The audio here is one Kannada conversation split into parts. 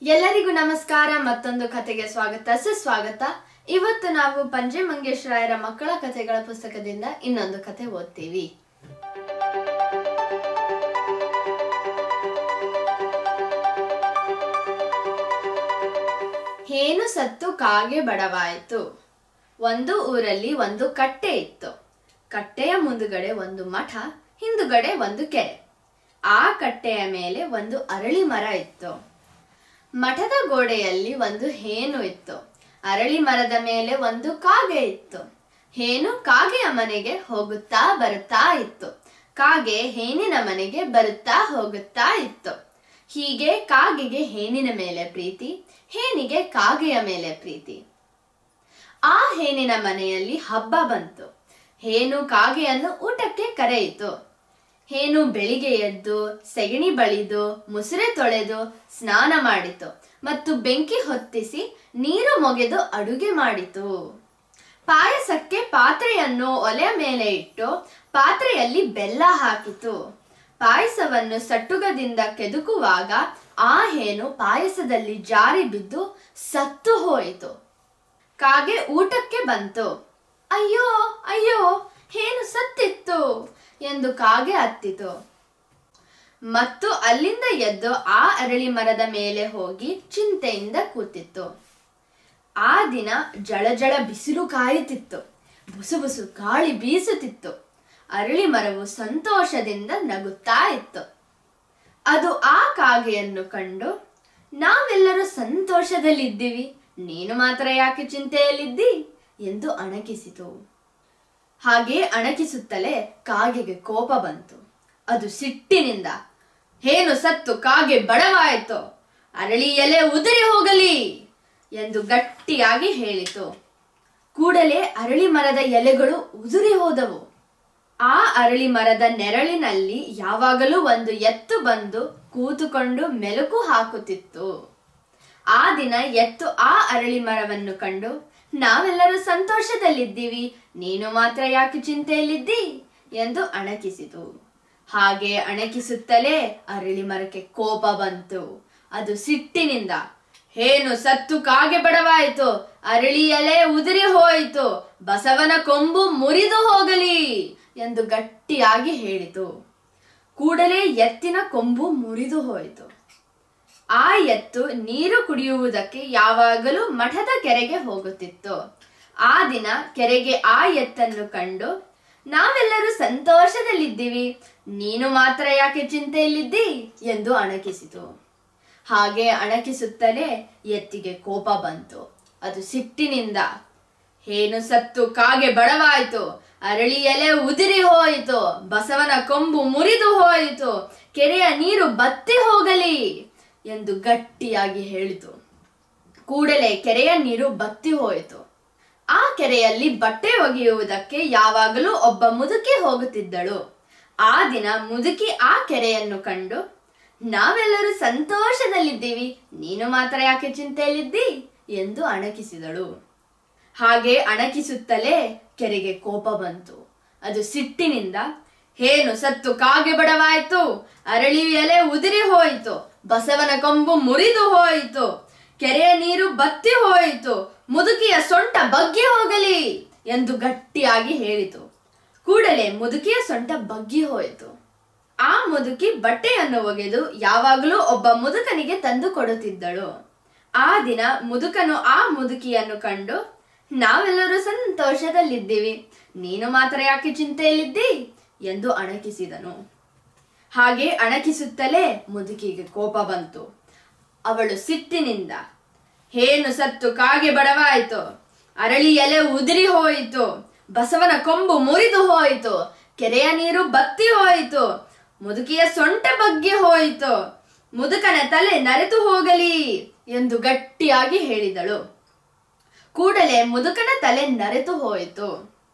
ಎಲ್ಲರಿಗೂ ನಮಸ್ಕಾರ ಮತ್ತೊಂದು ಕತೆಗೆ ಸ್ವಾಗತ ಸುಸ್ವಾಗತ ಇವತ್ತು ನಾವು ಪಂಜೆ ಮಂಗೇಶ್ ರಾಯರ ಮಕ್ಕಳ ಕಥೆಗಳ ಪುಸ್ತಕದಿಂದ ಇನ್ನೊಂದು ಕತೆ ಓದ್ತೀವಿ ಹೇನು ಸತ್ತು ಕಾಗೆ ಬಡವಾಯಿತು ಒಂದು ಊರಲ್ಲಿ ಒಂದು ಕಟ್ಟೆ ಇತ್ತು ಕಟ್ಟೆಯ ಮುಂದುಗಡೆ ಒಂದು ಮಠ ಹಿಂದುಗಡೆ ಒಂದು ಕೆರೆ ಆ ಕಟ್ಟೆಯ ಮೇಲೆ ಒಂದು ಅರಳಿ ಮರ ಇತ್ತು ಮಠದ ಗೋಡೆಯಲ್ಲಿ ಒಂದು ಹೇನು ಇತ್ತು ಅರಳಿ ಮರದ ಮೇಲೆ ಒಂದು ಕಾಗೆ ಇತ್ತು ಹೇನು ಕಾಗೆಯ ಮನೆಗೆ ಹೋಗುತ್ತಾ ಬರುತ್ತಾ ಇತ್ತು ಕಾಗೆ ಹೇನಿನ ಮನೆಗೆ ಬರುತ್ತಾ ಹೋಗುತ್ತಾ ಇತ್ತು ಹೀಗೆ ಕಾಗೆಗೆ ಹೇನಿನ ಮೇಲೆ ಪ್ರೀತಿ ಹೇನಿಗೆ ಕಾಗೆಯ ಮೇಲೆ ಪ್ರೀತಿ ಆ ಹೇನಿನ ಮನೆಯಲ್ಲಿ ಹಬ್ಬ ಬಂತು ಹೇನು ಕಾಗೆಯನ್ನು ಊಟಕ್ಕೆ ಕರೆಯಿತು ಹೇನು ಬೆಳಿಗ್ಗೆ ಎದ್ದು ಸೆಗಣಿ ಬಳಿದು ಮುಸುರೆ ತೊಳೆದು ಸ್ನಾನ ಮಾಡಿತು ಮತ್ತು ಬೆಂಕಿ ಹೊತ್ತಿಸಿ ನೀರು ಮೊಗೆದು ಅಡುಗೆ ಮಾಡಿತು ಪಾಯಸಕ್ಕೆ ಪಾತ್ರೆಯನ್ನು ಒಲೆ ಮೇಲೆ ಇಟ್ಟು ಪಾತ್ರೆಯಲ್ಲಿ ಬೆಲ್ಲ ಹಾಕಿತು ಪಾಯಸವನ್ನು ಸಟ್ಟುಗದಿಂದ ಕೆದುಕುವಾಗ ಆ ಹೇನು ಪಾಯಸದಲ್ಲಿ ಜಾರಿ ಬಿದ್ದು ಸತ್ತು ಹೋಯಿತು ಕಾಗೆ ಊಟಕ್ಕೆ ಬಂತು ಅಯ್ಯೋ ಅಯ್ಯೋ ಹೇನು ಸತ್ತಿತ್ತು ಎಂದು ಕಾಗೆ ಹತ್ತಿತು ಮತ್ತು ಅಲ್ಲಿಂದ ಎದ್ದು ಆ ಅರಳಿ ಮರದ ಮೇಲೆ ಹೋಗಿ ಚಿಂತೆಯಿಂದ ಕೂತಿತ್ತು ಆ ದಿನ ಜಳಜಳ ಬಿಸಿಲು ಕಾಯುತ್ತಿತ್ತು ಬುಸು ಬುಸು ಗಾಳಿ ಬೀಸುತ್ತಿತ್ತು ಅರಳಿ ಮರವು ಸಂತೋಷದಿಂದ ನಗುತ್ತಾ ಇತ್ತು ಅದು ಆ ಕಾಗೆಯನ್ನು ಕಂಡು ನಾವೆಲ್ಲರೂ ಸಂತೋಷದಲ್ಲಿದ್ದೀವಿ ನೀನು ಮಾತ್ರ ಯಾಕೆ ಚಿಂತೆಯಲ್ಲಿದ್ದಿ ಎಂದು ಅಣಕಿಸಿತು ಹಾಗೆ ಅಣಕಿಸುತ್ತಲೇ ಕಾಗೆಗೆ ಕೋಪ ಬಂತು ಅದು ಸಿಟ್ಟಿನಿಂದ ಹೇನು ಸತ್ತು ಕಾಗೆ ಬಡವಾಯಿತು ಅರಳಿ ಎಲೆ ಉದುರಿ ಹೋಗಲಿ ಎಂದು ಗಟ್ಟಿಯಾಗಿ ಹೇಳಿತು ಕೂಡಲೇ ಅರಳಿ ಮರದ ಎಲೆಗಳು ಉದುರಿ ಹೋದವು ಆ ಅರಳಿ ಮರದ ನೆರಳಿನಲ್ಲಿ ಯಾವಾಗಲೂ ಒಂದು ಎತ್ತು ಬಂದು ಕೂತುಕೊಂಡು ಮೆಲುಕು ಹಾಕುತ್ತಿತ್ತು ಆ ದಿನ ಎತ್ತು ಆ ಅರಳಿ ಮರವನ್ನು ಕಂಡು ನಾವೆಲ್ಲರೂ ಸಂತೋಷದಲ್ಲಿದ್ದೀವಿ ನೀನು ಮಾತ್ರ ಯಾಕೆ ಚಿಂತೆಯಲ್ಲಿದ್ದಿ ಎಂದು ಅಣಕಿಸಿತು ಹಾಗೆ ಅಣಕಿಸುತ್ತಲೇ ಅರಳಿ ಮರಕ್ಕೆ ಕೋಪ ಬಂತು ಅದು ಸಿಟ್ಟಿನಿಂದ ಹೇನು ಸತ್ತು ಕಾಗೆ ಬಡವಾಯಿತು ಅರಳಿ ಎಲೆ ಉದುರಿ ಹೋಯಿತು ಬಸವನ ಕೊಂಬು ಮುರಿದು ಹೋಗಲಿ ಎಂದು ಗಟ್ಟಿಯಾಗಿ ಹೇಳಿತು ಕೂಡಲೇ ಎತ್ತಿನ ಕೊಂಬು ಮುರಿದು ಹೋಯಿತು ಆ ಎತ್ತು ನೀರು ಕುಡಿಯುವುದಕ್ಕೆ ಯಾವಾಗಲೂ ಮಠದ ಕೆರೆಗೆ ಹೋಗುತ್ತಿತ್ತು ಆ ದಿನ ಕೆರೆಗೆ ಆ ಎತ್ತನ್ನು ಕಂಡು ನಾವೆಲ್ಲರೂ ಸಂತೋಷದಲ್ಲಿದ್ದೀವಿ ನೀನು ಮಾತ್ರ ಯಾಕೆ ಚಿಂತೆಯಲ್ಲಿದ್ದಿ ಎಂದು ಅಣಕಿಸಿತು ಹಾಗೆ ಅಣಕಿಸುತ್ತಲೇ ಎತ್ತಿಗೆ ಕೋಪ ಬಂತು ಅದು ಸಿಟ್ಟಿನಿಂದ ಹೇನು ಸತ್ತು ಕಾಗೆ ಬಡವಾಯಿತು ಅರಳಿ ಎಲೆ ಉದಿರಿ ಹೋಯಿತು ಬಸವನ ಕೊಂಬು ಮುರಿದು ಹೋಯಿತು ಕೆರೆಯ ನೀರು ಬತ್ತಿ ಹೋಗಲಿ ಎಂದು ಗಟ್ಟಿಯಾಗಿ ಹೇಳಿತು ಕೂಡಲೇ ಕೆರೆಯ ನೀರು ಬತ್ತಿ ಹೋಯಿತು ಆ ಕೆರೆಯಲ್ಲಿ ಬಟ್ಟೆ ಒಗೆಯುವುದಕ್ಕೆ ಯಾವಾಗಲೂ ಒಬ್ಬ ಮುದುಕಿ ಹೋಗುತ್ತಿದ್ದಳು ಆ ದಿನ ಮುದುಕಿ ಆ ಕೆರೆಯನ್ನು ಕಂಡು ನಾವೆಲ್ಲರೂ ಸಂತೋಷದಲ್ಲಿದ್ದೀವಿ ನೀನು ಮಾತ್ರ ಯಾಕೆ ಚಿಂತೆಯಲ್ಲಿದ್ದಿ ಎಂದು ಅಣಕಿಸಿದಳು ಹಾಗೆ ಅಣಕಿಸುತ್ತಲೇ ಕೆರೆಗೆ ಕೋಪ ಬಂತು ಅದು ಸಿಟ್ಟಿನಿಂದ ಹೇನು ಸತ್ತು ಕಾಗೆ ಬಡವಾಯಿತು ಅರಳಿ ಎಲೆ ಉದಿರಿ ಹೋಯಿತು ಬಸವನ ಕೊಂಬು ಮುರಿದು ಹೋಯಿತು ಕೆರೆಯ ನೀರು ಬತ್ತಿ ಹೋಯಿತು ಮುದುಕಿಯ ಸೊಂಟ ಬಗ್ಗಿ ಹೋಗಲಿ ಎಂದು ಗಟ್ಟಿಯಾಗಿ ಹೇಳಿತು ಕೂಡಲೇ ಮುದುಕಿಯ ಸೊಂಟ ಬಗ್ಗಿ ಹೋಯಿತು ಆ ಮುದುಕಿ ಬಟ್ಟೆಯನ್ನು ಒಗೆದು ಯಾವಾಗಲೂ ಒಬ್ಬ ಮುದುಕನಿಗೆ ತಂದು ಕೊಡುತ್ತಿದ್ದಳು ಆ ದಿನ ಮುದುಕನು ಆ ಮುದುಕಿಯನ್ನು ಕಂಡು ನಾವೆಲ್ಲರೂ ಸಂತೋಷದಲ್ಲಿದ್ದೀವಿ ನೀನು ಮಾತ್ರ ಯಾಕೆ ಚಿಂತೆಯಲ್ಲಿದ್ದಿ ಎಂದು ಅಣಕಿಸಿದನು ಹಾಗೆ ಅಣಕಿಸುತ್ತಲೇ ಮುದುಕಿಗೆ ಕೋಪ ಬಂತು ಅವಳು ಸಿಟ್ಟಿನಿಂದ ಹೇನು ಸತ್ತು ಕಾಗೆ ಬಡವಾಯಿತು ಅರಳಿ ಎಲೆ ಉದುರಿ ಹೋಯಿತು ಬಸವನ ಕೊಂಬು ಮುರಿದು ಹೋಯಿತು ಕೆರೆಯ ನೀರು ಬತ್ತಿ ಹೋಯಿತು ಮುದುಕಿಯ ಸೊಂಟ ಬಗ್ಗಿ ಹೋಯಿತು ಮುದುಕನ ತಲೆ ನರೆತು ಹೋಗಲಿ ಎಂದು ಗಟ್ಟಿಯಾಗಿ ಹೇಳಿದಳು ಕೂಡಲೇ ಮುದುಕನ ತಲೆ ನರೆತು ಹೋಯಿತು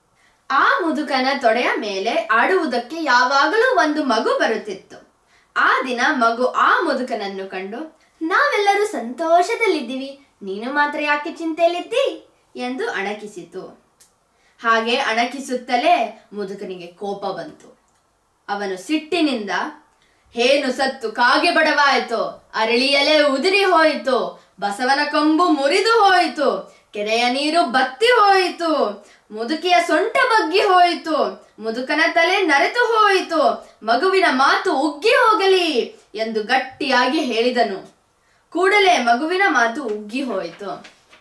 ಆ ಮುದುಕನ ತೊಡೆಯ ಮೇಲೆ ಆಡುವುದಕ್ಕೆ ಯಾವಾಗಲೂ ಒಂದು ಮಗು ಬರುತ್ತಿತ್ತು ಆ ದಿನ ಮಗು ಆ ಮುದುಕನನ್ನು ಕಂಡು ನಾವೆಲ್ಲರೂ ಸಂತೋಷದಲ್ಲಿದ್ದೀವಿ ನೀನು ಮಾತ್ರ ಯಾಕೆ ಚಿಂತೆಯಲ್ಲಿದ್ದಿ ಎಂದು ಅಣಕಿಸಿತು ಹಾಗೆ ಅಣಕಿಸುತ್ತಲೇ ಮುದುಕನಿಗೆ ಕೋಪ ಬಂತು ಅವನು ಸಿಟ್ಟಿನಿಂದ ಹೇನು ಸತ್ತು ಕಾಗೆ ಬಡವಾಯಿತು ಅರಳಿ ಎಲೆ ಉದುರಿ ಹೋಯಿತು ಬಸವನ ಕೊಂಬು ಮುರಿದು ಹೋಯಿತು ಕೆರೆಯ ನೀರು ಬತ್ತಿ ಹೋಯಿತು ಮುದುಕಿಯ ಸೊಂಟ ಬಗ್ಗಿ ಹೋಯಿತು ಮುದುಕನ ತಲೆ ನರೆತು ಹೋಯಿತು ಮಗುವಿನ ಮಾತು ಉಗ್ಗಿ ಹೋಗಲಿ ಎಂದು ಗಟ್ಟಿಯಾಗಿ ಹೇಳಿದನು ಕೂಡಲೇ ಮಗುವಿನ ಮಾತು ಉಗ್ಗಿ ಹೋಯಿತು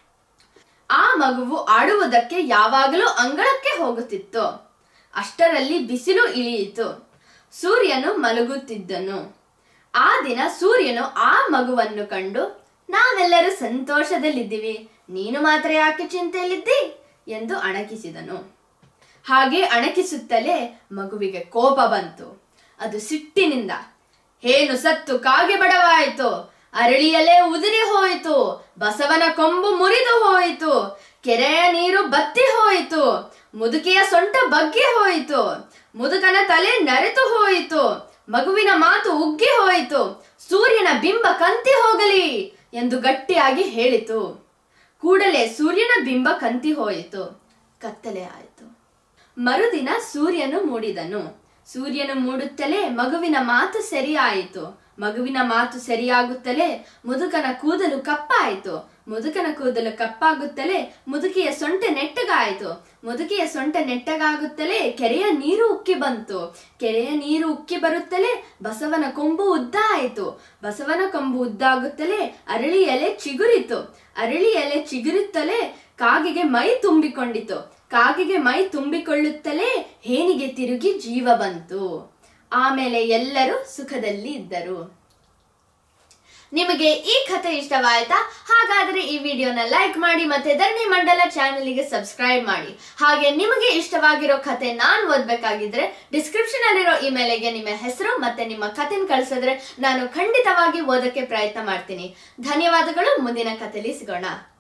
ಆ ಮಗುವು ಆಡುವುದಕ್ಕೆ ಯಾವಾಗಲೂ ಅಂಗಳಕ್ಕೆ ಹೋಗುತ್ತಿತ್ತು ಅಷ್ಟರಲ್ಲಿ ಬಿಸಿಲು ಇಳಿಯಿತು ಸೂರ್ಯನು ಮಲಗುತ್ತಿದ್ದನು ಆ ದಿನ ಸೂರ್ಯನು ಆ ಮಗುವನ್ನು ಕಂಡು ನಾವೆಲ್ಲರೂ ಸಂತೋಷದಲ್ಲಿದ್ದೀವಿ ನೀನು ಮಾತ್ರ ಯಾಕೆ ಚಿಂತೆಯಲ್ಲಿದ್ದಿ ಎಂದು ಅಣಕಿಸಿದನು ಹಾಗೆ ಅಣಕಿಸುತ್ತಲೇ ಮಗುವಿಗೆ ಕೋಪ ಬಂತು ಅದು ಸಿಟ್ಟಿನಿಂದ ಹೇನು ಸತ್ತು ಕಾಗೆ ಬಡವಾಯಿತು ಅರಳಿಯಲೇ ಉದುರಿ ಹೋಯಿತು ಬಸವನ ಕೊಂಬು ಮುರಿದು ಹೋಯಿತು ಕೆರೆಯ ನೀರು ಬತ್ತಿ ಹೋಯಿತು ಮುದುಕಿಯ ಸೊಂಟ ಬಗ್ಗಿ ಹೋಯಿತು ಮುದುಕನ ತಲೆ ನರೆತು ಹೋಯಿತು ಮಗುವಿನ ಮಾತು ಉಗ್ಗಿ ಹೋಯಿತು ಸೂರ್ಯನ ಬಿಂಬ ಕಂತಿ ಹೋಗಲಿ ಎಂದು ಗಟ್ಟಿಯಾಗಿ ಹೇಳಿತು ಕೂಡಲೇ ಸೂರ್ಯನ ಬಿಂಬ ಕಂತಿ ಹೋಯಿತು ಕತ್ತಲೆ ಆಯಿತು ಮರುದಿನ ಸೂರ್ಯನು ಮೂಡಿದನು ಸೂರ್ಯನು ಮೂಡುತ್ತಲೇ ಮಗುವಿನ ಮಾತು ಸರಿಯಾಯಿತು ಮಗುವಿನ ಮಾತು ಸರಿಯಾಗುತ್ತಲೇ ಮುದುಕನ ಕೂದಲು ಕಪ್ಪಾಯಿತು ಮುದುಕನ ಕೂದಲು ಕಪ್ಪಾಗುತ್ತಲೇ ಮುದುಕಿಯ ಸೊಂಟ ನೆಟ್ಟಗಾಯಿತು ಮುದುಕಿಯ ಸೊಂಟ ನೆಟ್ಟಗಾಗುತ್ತಲೇ ಕೆರೆಯ ನೀರು ಉಕ್ಕಿ ಬಂತು ಕೆರೆಯ ನೀರು ಉಕ್ಕಿ ಬರುತ್ತಲೇ ಬಸವನ ಕೊಂಬು ಉದ್ದ ಆಯಿತು ಬಸವನ ಕೊಂಬು ಉದ್ದಾಗುತ್ತಲೇ ಅರಳಿ ಎಲೆ ಚಿಗುರಿತು ಅರಳಿ ಎಲೆ ಚಿಗುರುತ್ತಲೇ ಕಾಗೆಗೆ ಮೈ ತುಂಬಿಕೊಂಡಿತು ಕಾಗೆಗೆ ಮೈ ತುಂಬಿಕೊಳ್ಳುತ್ತಲೇ ಹೇನಿಗೆ ತಿರುಗಿ ಜೀವ ಬಂತು ಆಮೇಲೆ ಎಲ್ಲರೂ ಸುಖದಲ್ಲಿ ಇದ್ದರು ನಿಮಗೆ ಈ ಕಥೆ ಇಷ್ಟವಾಯ್ತಾ ಹಾಗಾದ್ರೆ ಈ ವಿಡಿಯೋನ ಲೈಕ್ ಮಾಡಿ ಮತ್ತೆ ಧರಣಿ ಮಂಡಲ ಚಾನೆಲ್ಗೆ ಸಬ್ಸ್ಕ್ರೈಬ್ ಮಾಡಿ ಹಾಗೆ ನಿಮಗೆ ಇಷ್ಟವಾಗಿರೋ ಕಥೆ ನಾನು ಓದ್ಬೇಕಾಗಿದ್ರೆ ಡಿಸ್ಕ್ರಿಪ್ಷನ್ ಅಲ್ಲಿರೋ ಇಮೇಲಿಗೆ ನಿಮ್ಮ ಹೆಸರು ಮತ್ತೆ ನಿಮ್ಮ ಕಥೆನ ಕಳಿಸಿದ್ರೆ ನಾನು ಖಂಡಿತವಾಗಿ ಓದಕ್ಕೆ ಪ್ರಯತ್ನ ಮಾಡ್ತೀನಿ ಧನ್ಯವಾದಗಳು ಮುಂದಿನ ಕಥೆಲಿ ಸಿಗೋಣ